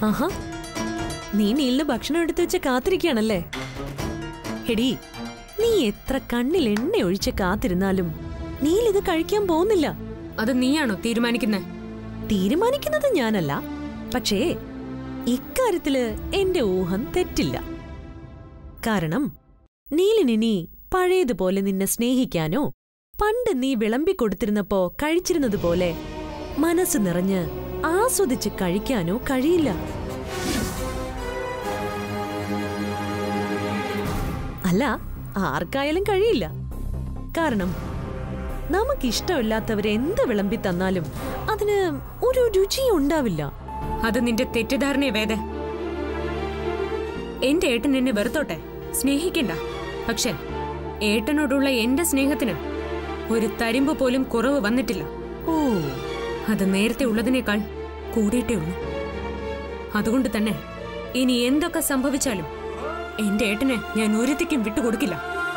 ആഹാ നീ നീലിന് ഭക്ഷണം എടുത്തു വെച്ച് കാത്തിരിക്കുകയാണല്ലേ എടി നീ എത്ര കണ്ണിൽ എണ്ണ ഒഴിച്ച് കാത്തിരുന്നാലും നീൽ ഇത് കഴിക്കാൻ പോകുന്നില്ല അത് നീയാണോ തീരുമാനിക്കുന്നത് തീരുമാനിക്കുന്നത് ഞാനല്ല പക്ഷേ ഇക്കാര്യത്തില് എന്റെ ഊഹം തെറ്റില്ല കാരണം നീലിനി പഴയതുപോലെ നിന്നെ സ്നേഹിക്കാനോ പണ്ട് നീ വിളമ്പിക്കൊടുത്തിരുന്നപ്പോ കഴിച്ചിരുന്നത് പോലെ മനസ്സ് നിറഞ്ഞ് ആസ്വദിച്ച് കഴിക്കാനോ കഴിയില്ല അല്ല ആർക്കായാലും കഴിയില്ല കാരണം നമുക്കിഷ്ടമില്ലാത്തവരെ എന്ത് വിളമ്പി തന്നാലും അതിന് ഒരു രുചിയും ഉണ്ടാവില്ല അത് നിന്റെ തെറ്റിദ്ധാരണയെ വേദ എന്റെ ഏട്ടൻ എന്നെ വെറുത്തോട്ടെ സ്നേഹിക്കണ്ട പക്ഷെ ഏട്ടനോടുള്ള എന്റെ സ്നേഹത്തിന് ഒരു തരിമ്പ് പോലും കുറവ് വന്നിട്ടില്ല ഓ അത് നേരത്തെ ഉള്ളതിനേക്കാൾ കൂടിയിട്ടേ ഉള്ളൂ അതുകൊണ്ട് തന്നെ ഇനി എന്തൊക്കെ സംഭവിച്ചാലും എന്റെ ഏട്ടനെ ഞാൻ ഒരുത്തിക്കും വിട്ടുകൊടുക്കില്ല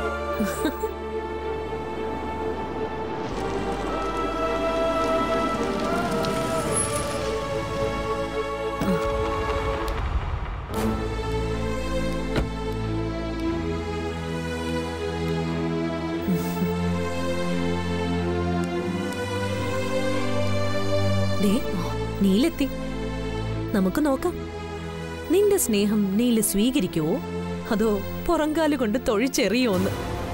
ദേ നീലെത്തി നമുക്ക് നോക്കാം നിന്റെ സ്നേഹം നീല് സ്വീകരിക്കുവോ അതോ പുറങ്കാല് കൊണ്ട് തൊഴിച്ചെറിയോന്ന്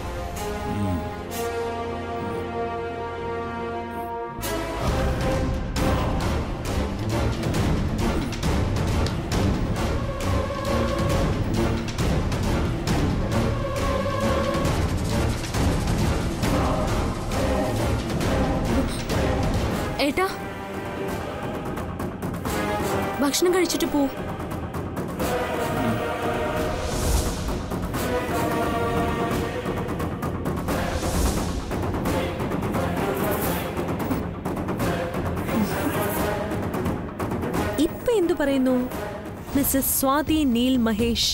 ഏട്ടാ ഭക്ഷണം കഴിച്ചിട്ട് പോ ഇപ്പൊ എന്തു പറയുന്നു മിസ്സസ് സ്വാതി നീൽ മഹേഷ്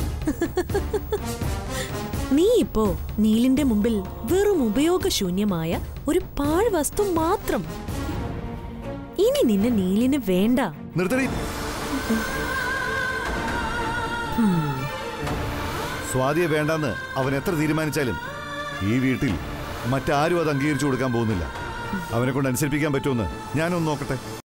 നീ ഇപ്പോ നീലിന്റെ മുമ്പിൽ വെറും ഉപയോഗശൂന്യമായ ഒരു പാഴ് വസ്തു മാത്രം ഇനി നിന്നെ നീലിന് വേണ്ട നിർത്തടി സ്വാതിയെ വേണ്ടെന്ന് അവൻ എത്ര തീരുമാനിച്ചാലും ഈ വീട്ടിൽ മറ്റാരും അത് അംഗീകരിച്ചു കൊടുക്കാൻ പോകുന്നില്ല അവനെ കൊണ്ട് അനുസരിപ്പിക്കാൻ പറ്റുമെന്ന് ഞാനൊന്ന് നോക്കട്ടെ